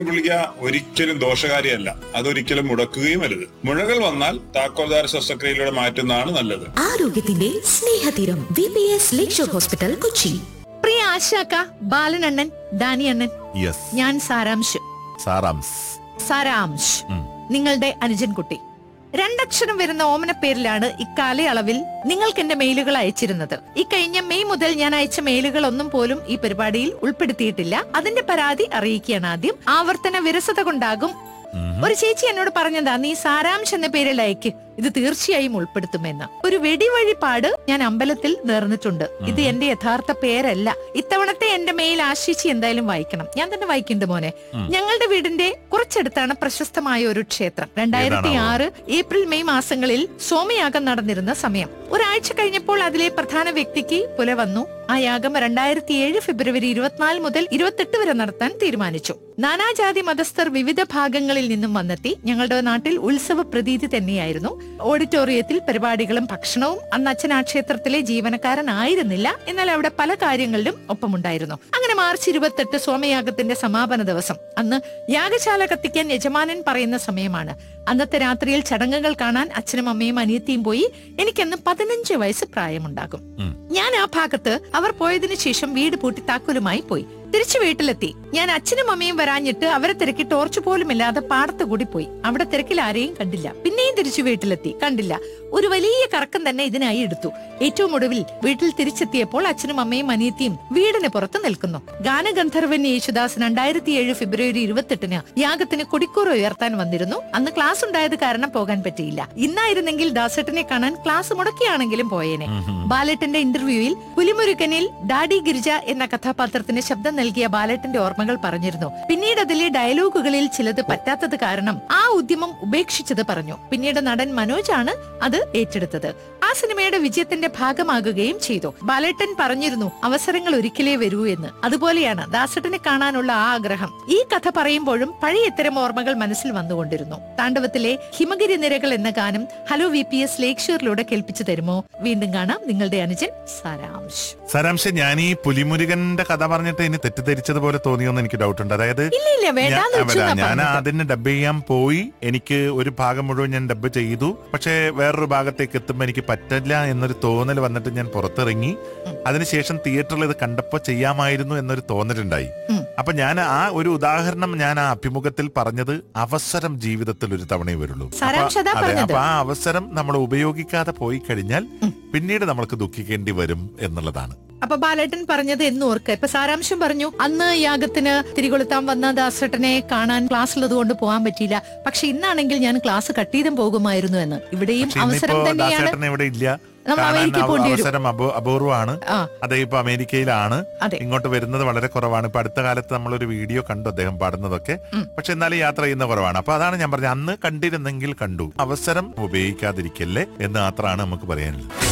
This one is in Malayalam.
ഗുളിക ഒരിക്കലും ദോഷകാരിയല്ല അതൊരിക്കലും മുടക്കുകയും അരുത് മുഴകൾ വന്നാൽ താക്കോൽദാര ശസ്ത്രക്രിയയിലൂടെ മാറ്റുന്നതാണ് നല്ലത് ആരോഗ്യത്തിന്റെ Snehatheeram V P S Lakeshore hospital Kochi പ്രിയ ആശാക്ക ബാലനണ്ണൻ ദാനിയണ്ണൻ യെസ് ഞാൻ സാരാംശ് സാറാംസ് സാരാംശ് ഉം. നിങ്ങളുടെ അനുജൻ കുട്ടി രണ്ടക്ഷരം വരുന്ന ഓമന പേരിലാണ് ഇക്കാലയളവിൽ നിങ്ങൾക്ക് എന്റെ മെയിലുകൾ അയച്ചിരുന്നത് ഇക്കഴിഞ്ഞ മെയ് മുതൽ ഞാൻ അയച്ച മെയിലുകൾ ഒന്നും പോലും ഈ പരിപാടിയിൽ ഉൾപ്പെടുത്തിയിട്ടില്ല അതിന്റെ പരാതി അറിയിക്കുകയാണ് ആദ്യം ആവർത്തന വിരസത കൊണ്ടാകും ഒരു ചേച്ചി എന്നോട് പറഞ്ഞതാ നീ സാരാംശ് എന്ന പേരിൽ അയക്ക് ഇത് തീർച്ചയായും ഉൾപ്പെടുത്തുമെന്ന് ഒരു വെടിവഴിപാട് ഞാൻ അമ്പലത്തിൽ നേർന്നിട്ടുണ്ട് ഇത് എന്റെ യഥാർത്ഥ പേരല്ല ഇത്തവണത്തെ എന്റെ മെയിൽ ആശിച്ച് എന്തായാലും വായിക്കണം ഞാൻ തന്നെ വായിക്കുന്നുണ്ട് മോനെ ഞങ്ങളുടെ വീടിന്റെ കുറച്ചടുത്താണ് പ്രശസ്തമായ ഒരു ക്ഷേത്രം രണ്ടായിരത്തി ആറ് ഏപ്രിൽ മെയ് മാസങ്ങളിൽ സോമയാഗം നടന്നിരുന്ന സമയം ഒരാഴ്ച കഴിഞ്ഞപ്പോൾ അതിലെ പ്രധാന വ്യക്തിക്ക് പുല വന്നു ആ യാഗം രണ്ടായിരത്തി ഏഴ് ഫെബ്രുവരി ഇരുപത്തിനാല് മുതൽ ഇരുപത്തെട്ട് വരെ നടത്താൻ തീരുമാനിച്ചു നാനാജാതി മതസ്ഥർ വിവിധ ഭാഗങ്ങളിൽ നിന്നും വന്നെത്തി ഞങ്ങളുടെ നാട്ടിൽ ഉത്സവ പ്രതീതി തന്നെയായിരുന്നു ഓഡിറ്റോറിയത്തിൽ പരിപാടികളും ഭക്ഷണവും അന്ന് അച്ഛൻ ആ ക്ഷേത്രത്തിലെ ജീവനക്കാരനായിരുന്നില്ല എന്നാൽ അവിടെ പല കാര്യങ്ങളിലും ഒപ്പമുണ്ടായിരുന്നു അങ്ങനെ മാർച്ച് ഇരുപത്തെട്ട് സോമയാഗത്തിന്റെ സമാപന ദിവസം അന്ന് യാഗശാല കത്തിക്കാൻ യജമാനൻ പറയുന്ന സമയമാണ് അന്നത്തെ രാത്രിയിൽ ചടങ്ങുകൾ കാണാൻ അച്ഛനും അമ്മയും അനിയത്തിയും പോയി എനിക്കന്ന് പതിനഞ്ച് വയസ്സ് പ്രായമുണ്ടാകും ഞാൻ ആ ഭാഗത്ത് അവർ പോയതിനു ശേഷം വീട് പൂട്ടി താക്കോലുമായി പോയി തിരിച്ചു വീട്ടിലെത്തി ഞാൻ അച്ഛനും അമ്മയും വരാഞ്ഞിട്ട് അവരെ തിരക്കി ടോർച്ച് പോലും ഇല്ലാതെ പാടത്ത് കൂടി പോയി അവിടെ തിരക്കിൽ ആരെയും കണ്ടില്ല പിന്നെയും തിരിച്ചു വീട്ടിലെത്തി കണ്ടില്ല ഒരു വലിയ കറക്കം തന്നെ ഇതിനായി എടുത്തു ഏറ്റവും ഒടുവിൽ വീട്ടിൽ തിരിച്ചെത്തിയപ്പോൾ അച്ഛനും അമ്മയും അനിയത്തിയും വീടിന് പുറത്ത് നിൽക്കുന്നു ഗാനഗന്ധർവൻ യേശുദാസ് രണ്ടായിരത്തി ഏഴ് ഫെബ്രുവരി ഇരുപത്തെട്ടിന് യാഗത്തിന് കൊടിക്കൂർ ഉയർത്താൻ വന്നിരുന്നു അന്ന് ക്ലാസ് ഉണ്ടായത് കാരണം പോകാൻ പറ്റിയില്ല ഇന്നായിരുന്നെങ്കിൽ ദാസേട്ടനെ കാണാൻ ക്ലാസ് മുടക്കിയാണെങ്കിലും പോയേനെ ബാലേട്ടന്റെ ഇന്റർവ്യൂവിൽ പുലിമുരുക്കനിൽ ഡാഡി ഗിരിജ എന്ന കഥാപാത്രത്തിന് ശബ്ദം നൽകിയ ബാലേട്ടന്റെ ഓർമ്മകൾ പറഞ്ഞിരുന്നു പിന്നീട് അതിലെ ഡയലോഗുകളിൽ ചിലത് പറ്റാത്തത് കാരണം ആ ഉദ്യമം ഉപേക്ഷിച്ചത് പറഞ്ഞു പിന്നീട് നടൻ മനോജാണ് അത് ഏറ്റെടുത്തത് ആ സിനിമയുടെ വിജയത്തിന്റെ ഭാഗമാകുകയും ചെയ്തു ബാലേട്ടൻ പറഞ്ഞിരുന്നു അവസരങ്ങൾ ഒരിക്കലേ വരൂ എന്ന് അതുപോലെയാണ് ദാസേട്ടനെ കാണാനുള്ള ആ ആഗ്രഹം ഈ കഥ പറയുമ്പോഴും പഴയ ഇത്തരം ഓർമ്മകൾ മനസ്സിൽ വന്നുകൊണ്ടിരുന്നു താണ്ഡവത്തിലെ ഹിമഗിരി നിരകൾ എന്ന ഗാനം ഹലോ വി പി എസ് ലേക്ഷൂറിലൂടെ കേൾപ്പിച്ചു തരുമോ വീണ്ടും കാണാം നിങ്ങളുടെ അനുജൻ സാരാംശ് സാരാംശം ഞാൻ ഈ പുലിമുരുകന്റെ കഥ പറഞ്ഞിട്ട് ഇനി തെറ്റിദ്ധരിച്ചതുപോലെ തോന്നിയോന്ന് എനിക്ക് ഡൗട്ട് ഉണ്ട് അതായത് ഇല്ല ഇല്ല വേണ്ടാന്ന് ഞാൻ- വെച്ചു അല്ല, എന്നാ ഞാൻ പറഞ്ഞത്. അതിന് ഡബ് ചെയ്യാൻ പോയി എനിക്ക് ഒരു ഭാഗം മുഴുവൻ ഞാൻ ഡബ് ചെയ്തു പക്ഷേ വേറൊരു ഭാഗത്തേക്ക് എത്തുമ്പോൾ എനിക്ക് പറ്റില്ല എന്നൊരു തോന്നൽ വന്നിട്ട് ഞാൻ പുറത്തിറങ്ങി അതിനുശേഷം തിയേറ്ററിൽ ഇത് കണ്ടപ്പോ ചെയ്യാമായിരുന്നു എന്നൊരു തോന്നലുണ്ടായി ഉം. അപ്പൊ ഞാൻ ആ ഒരു ഉദാഹരണം ഞാൻ ആ അഭിമുഖത്തിൽ പറഞ്ഞത് അവസരം ജീവിതത്തിൽ ഒരു തവണയേ വരുള്ളൂ അപ്പൊ- സാരാംശം അതാ അതെ, പറഞ്ഞത്. അപ്പൊ ആ അവസരം നമ്മൾ ഉപയോഗിക്കാതെ പോയി കഴിഞ്ഞാൽ പിന്നീട് നമ്മൾക്ക് ദുഃഖിക്കേണ്ടി വരും എന്നുള്ളതാണ് അപ്പൊ ബാലേട്ടൻ പറഞ്ഞത് എന്ന് ഓർക്കുക ഇപ്പൊ സാരാംശം പറഞ്ഞു അന്ന് യാഗത്തിന് തിരികൊളുത്താൻ വന്ന ദാസേട്ടനെ കാണാൻ ക്ലാസ്സിലുള്ളത് കൊണ്ട് പോകാൻ പറ്റിയില്ല പക്ഷെ ഇന്നാണെങ്കിൽ ഞാൻ ക്ലാസ് കട്ട് ചെയ്തും പോകുമായിരുന്നു എന്ന് ഇവിടെയും പക്ഷെ അവസരം ഇന്നിപ്പോ തന്നെയാണ് ദാസേട്ടൻ ഇവിടെ ഇല്ല നമ്മൾ കാണാൻ അമേരിക്കയിൽ പോകേണ്ടി വരും. അവസരം അപൂ- അപൂർവമാണ് ആ അദ്ദേഹം ഇപ്പൊ അമേരിക്കയിലാണ് അതെ. ഇങ്ങോട്ട് വരുന്നത് വളരെ കുറവാണ് ഇപ്പൊ അടുത്ത കാലത്ത് നമ്മളൊരു വീഡിയോ കണ്ടു അദ്ദേഹം പാടുന്നതൊക്കെ ഉം. പക്ഷെ എന്നാലും യാത്ര ചെയ്യുന്ന കുറവാണ് അപ്പൊ അതാണ് ഞാൻ പറഞ്ഞത് അന്ന് കണ്ടിരുന്നെങ്കിൽ കണ്ടു അവസരം ഉപയോഗിക്കാതിരിക്കല്ലേ എന്ന് മാത്രമാണ് നമുക്ക് പറയാനുള്ളത്